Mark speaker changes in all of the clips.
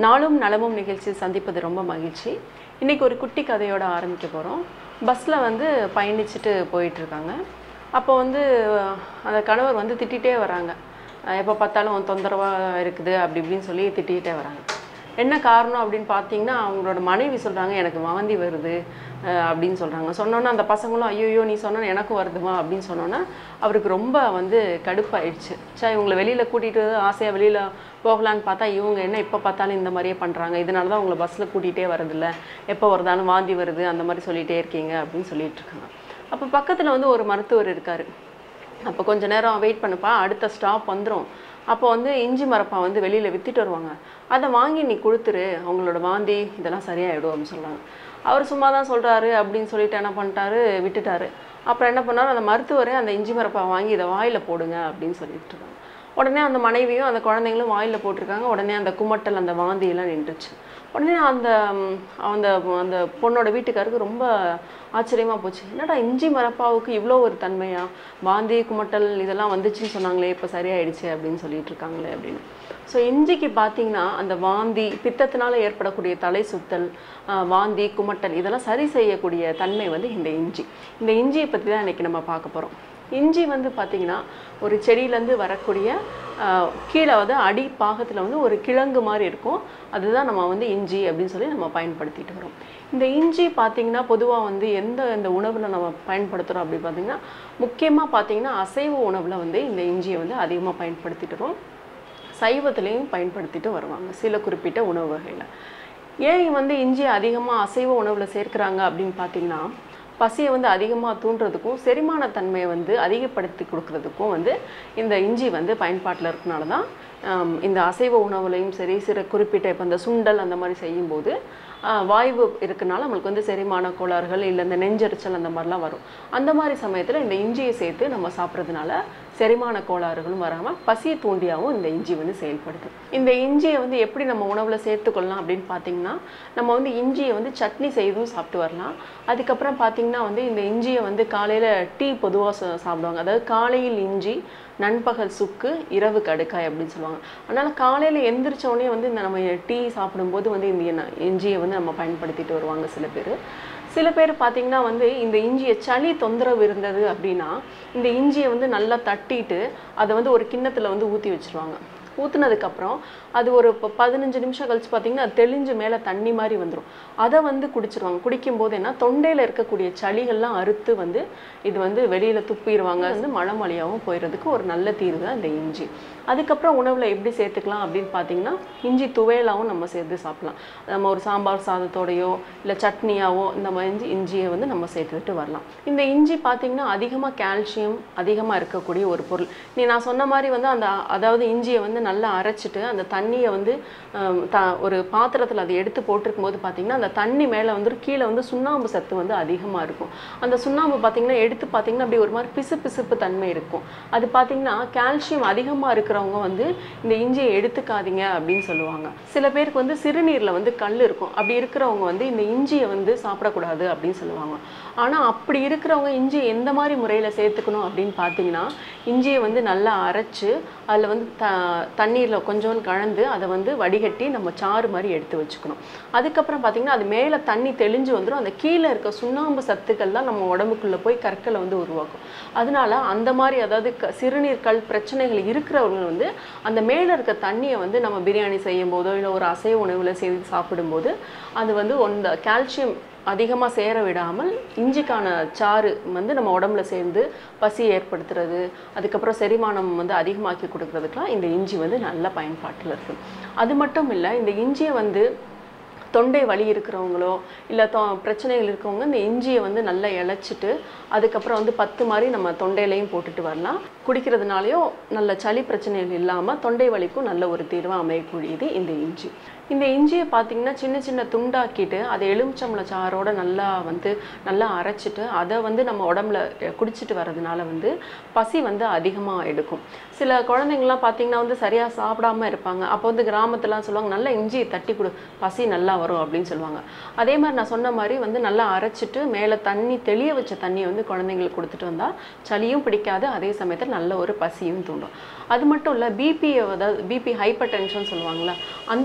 Speaker 1: நாளும் நலமும் நிகழ்ச்சியில் சந்திப்பது ரொம்ப மகிழ்ச்சி இன்றைக்கி ஒரு குட்டி கதையோட ஆரம்பிக்க போகிறோம் பஸ்ஸில் வந்து பயணிச்சுட்டு போயிட்டுருக்காங்க அப்போ வந்து அந்த கணவர் வந்து திட்டிகிட்டே வராங்க எப்போ பார்த்தாலும் தொந்தரவாக இருக்குது அப்படி இப்படின்னு சொல்லி திட்டிகிட்டே வராங்க என்ன காரணம் அப்படின்னு பார்த்தீங்கன்னா அவங்களோட மனைவி சொல்கிறாங்க எனக்கு வாந்தி வருது அஹ் அப்படின்னு சொல்கிறாங்க சொன்னோன்னே அந்த பசங்களும் ஐயோ நீ சொன்னா எனக்கும் வருதுமா அப்படின்னு சொன்னோன்னே அவருக்கு ரொம்ப வந்து கடுப்பாயிடுச்சு சே இவங்களை வெளியில் கூட்டிகிட்டு ஆசையாக வெளியில் போகலான்னு பார்த்தா இவங்க என்ன எப்போ பார்த்தாலும் இந்த மாதிரியே பண்ணுறாங்க இதனால தான் உங்களை பஸ்ஸில் கூட்டிகிட்டே வரதில்ல எப்போ வருதாலும் வாந்தி வருது அந்த மாதிரி சொல்லிகிட்டே இருக்கீங்க அப்படின்னு சொல்லிட்டு இருக்காங்க அப்போ பக்கத்தில் வந்து ஒரு மருத்துவர் இருக்கார் அப்போ கொஞ்ச நேரம் வெயிட் பண்ணுப்பா அடுத்த ஸ்டாப் வந்துடும் அப்போ வந்து இஞ்சி மரப்பா வந்து வெளியில் வித்துட்டு வருவாங்க அதை வாங்கி நீ கொடுத்துரு அவங்களோட வாந்தி இதெல்லாம் சரியாயிடும் அப்படின்னு சொல்கிறாங்க அவர் சும்மா தான் சொல்கிறாரு அப்படின்னு சொல்லிட்டு என்ன பண்ணிட்டாரு விட்டுட்டாரு அப்புறம் என்ன பண்ணாரு அந்த மருத்துவரே அந்த இஞ்சி மரப்பா வாங்கி இதை வாயில் போடுங்க அப்படின்னு சொல்லிட்டு இருக்காங்க உடனே அந்த மனைவியும் அந்த குழந்தைங்களும் வாயில் போட்டிருக்காங்க உடனே அந்த குமட்டல் அந்த வாந்தியெல்லாம் நின்றுச்சு உடனே அந்த ம், அந்த அந்த பொண்ணோட வீட்டுக்காருக்கு ரொம்ப ஆச்சரியமாக போச்சு என்னடா இஞ்சி மரப்பாவுக்கு இவ்வளோ ஒரு தன்மையா வாந்தி குமட்டல் இதெல்லாம் வந்துச்சுன்னு சொன்னாங்களே இப்போ சரியாயிடுச்சு அப்படின்னு சொல்லிட்டு இருக்காங்களே அப்படின்னு ஸோ இஞ்சிக்கு பார்த்தீங்கன்னா அந்த வாந்தி பித்தத்தினால ஏற்படக்கூடிய தலை சுத்தல் ஆஹ், வாந்தி குமட்டல் இதெல்லாம் சரி செய்யக்கூடிய தன்மை வந்து இந்த இஞ்சி இந்த இஞ்சியை பற்றி தான் இன்றைக்கி நம்ம பார்க்க போகிறோம் இஞ்சி வந்து பார்த்திங்கன்னா ஒரு செடியிலேருந்து வரக்கூடிய ஆஹ், கீழே வந்து அடி பாகத்தில் வந்து ஒரு கிழங்கு மாதிரி இருக்கும் அதுதான் நம்ம வந்து இஞ்சி அப்படின்னு சொல்லி நம்ம பயன்படுத்திட்டு வரோம் இந்த இஞ்சி பார்த்திங்கன்னா பொதுவாக வந்து எந்த இந்த உணவில் நம்ம பயன்படுத்துகிறோம் அப்படி பார்த்திங்கன்னா முக்கியமாக பார்த்திங்கன்னா அசைவ உணவில் வந்து இந்த இஞ்சியை வந்து அதிகமாக பயன்படுத்திட்டு வரோம் சைவத்துலேயும் பயன்படுத்திட்டு வருவாங்க சில குறிப்பிட்ட உணவு வகையில் ஏன் வந்து இஞ்சி அதிகமாக அசைவ உணவில் சேர்க்குறாங்க அப்படின்னு பார்த்தீங்கன்னா பசியை வந்து அதிகமாக தூண்டுறதுக்கும் செரிமான தன்மையை வந்து அதிகப்படுத்தி கொடுக்கறதுக்கும் வந்து இந்த இஞ்சி வந்து பயன்பாட்டில் இருக்கனால தான் ஆம், இந்த அசைவ உணவுலையும் சரி சில குறிப்பிட்ட இப்போ இந்த சுண்டல் அந்த மாதிரி செய்யும்போது ஆ, வாய்வு இருக்கனால நம்மளுக்கு வந்து செரிமான கோளாறுகள் இல்லை இந்த நெஞ்செரிச்சல் அந்த மாதிரிலாம் வரும் அந்த மாதிரி சமயத்தில் இந்த இஞ்சியை சேர்த்து நம்ம சாப்பிட்றதுனால செரிமான கோளாறுகளும் வராமல் பசியை தூண்டியாகவும் இந்த இஞ்சி வந்து செயல்படுது இந்த இஞ்சியை வந்து எப்படி நம்ம உணவில் சேர்த்துக்கொள்ளலாம் அப்படின்னு பார்த்தீங்கன்னா நம்ம வந்து இஞ்சியை வந்து சட்னி செய்தும் சாப்பிட்டு வரலாம் அதுக்கப்புறம் பார்த்தீங்கன்னா வந்து இந்த இஞ்சியை வந்து காலையில் டீ பொதுவாக சாப்பிடுவாங்க அதாவது காலையில் இஞ்சி நண்பகல் சுக்கு இரவு கடுக்காய் அப்படின்னு சொல்லுவாங்க அதனால் காலையில் எந்திரிச்ச உடனே வந்து இந்த நம்ம டீ சாப்பிடும்போது வந்து இந்த எண்ணெய் இஞ்சியை வந்து நம்ம பயன்படுத்திட்டு வருவாங்க சில பேர் சில பேர் பார்த்தீங்கன்னா வந்து இந்த இஞ்சியை சளி தொந்தரவு இருந்தது அப்படின்னா இந்த இஞ்சியை வந்து நல்லா தட்டிட்டு அதை வந்து ஒரு கிண்ணத்தில் வந்து ஊற்றி வச்சிருவாங்க ஊற்றுனதுக்கப்புறம் அது ஒரு இப்போ பதினஞ்சு நிமிஷம் கழிச்சு பார்த்தீங்கன்னா அது தெளிஞ்சு மேலே தண்ணி மாதிரி வந்துடும் அதை வந்து குடிச்சிருவாங்க குடிக்கும்போது என்ன தொண்டையில் இருக்கக்கூடிய சளிகள்லாம் அறுத்து வந்து இது வந்து வெளியில் துப்பிடுவாங்க வந்து மலம் வழியாகவும் போயிடுறதுக்கு ஒரு நல்ல தீர்வு தான் இந்த இஞ்சி அதுக்கப்புறம் உணவில் எப்படி சேர்த்துக்கலாம் அப்படின்னு பார்த்தீங்கன்னா இஞ்சி துவையலாகவும் நம்ம சேர்த்து சாப்பிடலாம் நம்ம ஒரு சாம்பார் சாதத்தோடையோ இல்லை சட்னியாவோ இந்த மாதிரி இஞ்சி இஞ்சியை வந்து நம்ம சேர்த்துக்கிட்டு வரலாம் இந்த இஞ்சி பார்த்தீங்கன்னா அதிகமாக கால்சியம் அதிகமாக இருக்கக்கூடிய ஒரு பொருள் நீ நான் சொன்ன மாதிரி வந்து அந்த அதாவது இஞ்சியை வந்து நல்லா அரைச்சிட்டு அந்த தண்ணியை வந்து ஆம், த ஒரு பாத்திரத்தில் அதை எடுத்து போட்டிருக்கும் போது பார்த்தீங்கன்னா அந்த தண்ணி மேலே வந்து கீழே வந்து சுண்ணாம்பு சத்து வந்து அதிகமாக இருக்கும் அந்த சுண்ணாம்பு பார்த்தீங்கன்னா எடுத்து பார்த்தீங்கன்னா அப்படி ஒரு மாதிரி பிசு பிசுப்பு தன்மை இருக்கும் அது பார்த்தீங்கன்னா கால்சியம் அதிகமாக இருக்கிறவங்க வந்து இந்த இஞ்சியை எடுத்துக்காதீங்க அப்படின்னு சொல்லுவாங்க சில பேருக்கு வந்து சிறுநீரில் வந்து கல் இருக்கும் அப்படி இருக்கிறவங்க வந்து இந்த இஞ்சியை வந்து சாப்பிடக்கூடாது அப்படின்னு சொல்லுவாங்க ஆனால் அப்படி இருக்கிறவங்க இஞ்சியை எந்த மாதிரி முறையில் சேர்த்துக்கணும் அப்படின்னு பார்த்தீங்கன்னா இஞ்சியை வந்து நல்லா அரைச்சு அதில் வந்து த தண்ணீரில் கொஞ்சோண்டு கலந்து அதை வந்து வடிகட்டி நம்ம சாறு மாதிரி எடுத்து வச்சுக்கணும் அதுக்கப்புறம் பார்த்தீங்கன்னா அது மேலே தண்ணி தெளிஞ்சு வந்துடும் அந்த கீழே இருக்க சுண்ணாம்பு சத்துக்கள்லாம் நம்ம உடம்புக்குள்ளே போய் கற்களை வந்து உருவாக்கும் அதனால அந்த மாதிரி அதாவது க சிறுநீர் கல் பிரச்சனைகள் இருக்கிறவங்க வந்து அந்த மேலே இருக்க தண்ணியை வந்து நம்ம பிரியாணி செய்யும் போதோ இல்லை ஒரு அசைவ உணவில் செய்து சாப்பிடும்போது அது வந்து ஒன்ற கால்சியம் அதிகமாக சேர விடாமல் இஞ்சிக்கான சாறு வந்து நம்ம உடம்புல சேர்ந்து பசி ஏற்படுத்துறது அதுக்கப்புறம் செரிமானம் வந்து அதிகமாக்கி கொடுக்கறதுக்கெலாம் இந்த இஞ்சி வந்து நல்ல பயன்பாட்டில் இருக்குது அது மட்டும் இல்லை இந்த இஞ்சியை வந்து தொண்டை வலி இருக்கிறவங்களோ இல்லை தொ பிரச்சனைகள் இருக்கவங்க இந்த இஞ்சியை வந்து நல்லா இழைச்சிட்டு அதுக்கப்புறம் வந்து பத்து மாதிரி நம்ம தொண்டையிலையும் போட்டுட்டு வரலாம் குடிக்கிறதுனாலையும் நல்ல சளி பிரச்சனைகள் இல்லாமல் தொண்டை வலிக்கும் நல்ல ஒரு தீர்வாக அமையக்கூடியது இந்த இஞ்சி இந்த இஞ்சியை பார்த்தீங்கன்னா சின்ன சின்ன துண்டாக்கிட்டு அதை எலுமிச்சம்பழ சாரோட நல்லா வந்து நல்லா அரைச்சிட்டு அதை வந்து நம்ம உடம்புல அஹ், குடிச்சிட்டு வர்றதுனால வந்து பசி வந்து அதிகமாக எடுக்கும் சில குழந்தைங்கள்லாம் பார்த்தீங்கன்னா வந்து சரியாக சாப்பிடாம இருப்பாங்க அப்போ வந்து கிராமத்துலாம் சொல்லுவாங்க நல்லா இஞ்சியை தட்டி கொடு பசி நல்லா வரும் அப்படின்னு சொல்லுவாங்க அதே மாதிரி நான் சொன்ன மாதிரி வந்து நல்லா அரைச்சிட்டு மேலே தண்ணி தெளிய வச்ச தண்ணியை வந்து குழந்தைங்களுக்கு கொடுத்துட்டு வந்தால் சளியும் பிடிக்காது அதே சமயத்தில் நல்ல ஒரு பசியும் தூண்டும் அது மட்டும் இல்லை பிபி அதாவது பிபி ஹைப்பர் டென்ஷன் சொல்லுவாங்கள்ல அந்த நோய்க்கும்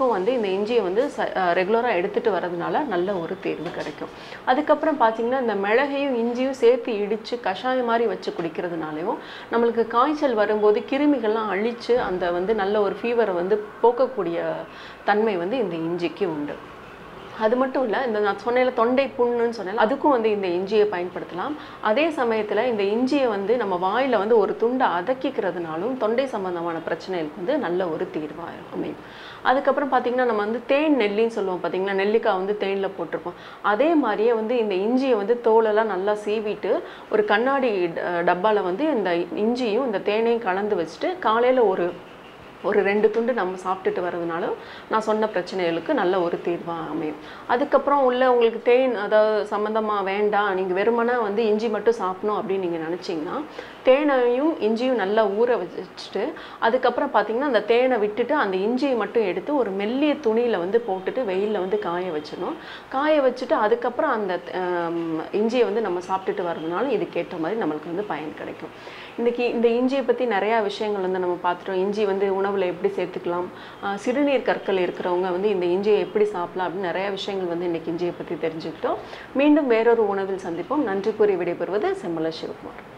Speaker 1: அவங்களுக்கும் வந்து இந்த இஞ்சியை வந்து ரெகுலராக எடுத்துகிட்டு வரதுனால நல்ல ஒரு தேர்வு கிடைக்கும் அதுக்கப்புறம் பார்த்தீங்கன்னா இந்த மிளகையும் இஞ்சியும் சேர்த்து இடித்து கஷாயம் மாதிரி வச்சு குடிக்கிறதுனாலையும் நம்மளுக்கு காய்ச்சல் வரும்போது கிருமிகள்லாம் அழித்து அந்த வந்து நல்ல ஒரு ஃபீவரை வந்து போக்கக்கூடிய தன்மை வந்து இந்த இஞ்சிக்கு உண்டு அது மட்டும் இல்லை இந்த நான் சொன்னேன்ல தொண்டை புண்ணுன்னு சொன்னேன் அதுக்கும் வந்து இந்த இஞ்சியை பயன்படுத்தலாம் அதே சமயத்தில் இந்த இஞ்சியை வந்து நம்ம வாயில் வந்து ஒரு துண்டை அதக்கிக்கிறதுனாலும் தொண்டை சம்பந்தமான பிரச்சனைகளுக்கு வந்து நல்ல ஒரு தீர்வாக அமையும் அதுக்கப்புறம் பார்த்திங்கன்னா நம்ம வந்து தேன் நெல்லின்னு சொல்லுவோம் பார்த்தீங்கன்னா நெல்லிக்காய் வந்து தேனில் போட்டிருப்போம் அதே மாதிரியே வந்து இந்த இஞ்சியை வந்து தோலெல்லாம் நல்லா சீவிட்டு ஒரு கண்ணாடி டப்பாவில் வந்து இந்த இஞ்சியும் இந்த தேனையும் கலந்து வச்சுட்டு காலையில் ஒரு ஒரு ரெண்டு துண்டு நம்ம சாப்பிட்டுட்டு வரதுனால நான் சொன்ன பிரச்சனைகளுக்கு நல்ல ஒரு தீர்வாக அமையும் அதுக்கப்புறம் உள்ள உங்களுக்கு தேன் அதாவது சம்மந்தமாக வேண்டாம் நீங்கள் வெறுமனே வந்து இஞ்சி மட்டும் சாப்பிடணும் அப்படின்னு நீங்கள் நினச்சிங்கன்னா தேனையும் இஞ்சியும் நல்லா ஊற வச்சுட்டு அதுக்கப்புறம் பார்த்தீங்கன்னா அந்த தேனை விட்டுட்டு அந்த இஞ்சியை மட்டும் எடுத்து ஒரு மெல்லிய துணியில் வந்து போட்டுட்டு வெயிலில் வந்து காய வச்சிடணும் காய வச்சுட்டு அதுக்கப்புறம் அந்த ஆம், இஞ்சியை வந்து நம்ம சாப்பிட்டுட்டு வரதுனால இதுக்கேற்ற மாதிரி நம்மளுக்கு வந்து பயன் கிடைக்கும் இன்னைக்கு இந்த இஞ்சியை பற்றி நிறையா விஷயங்கள் வந்து நம்ம பார்த்துட்டோம் இஞ்சி வந்து உணவில் எப்படி சேர்த்துக்கலாம் ஆஹ் சிறுநீர் கற்கள் இருக்கிறவங்க வந்து இந்த இஞ்சியை எப்படி சாப்பிடலாம் அப்படின்னு நிறையா விஷயங்கள் வந்து இன்னைக்கு இஞ்சியை பற்றி தெரிஞ்சுக்கிட்டோம் மீண்டும் வேறொரு உணவில் சந்திப்போம் நன்றி கூறி விடைபெறுவது செம்மல சிவகுமார்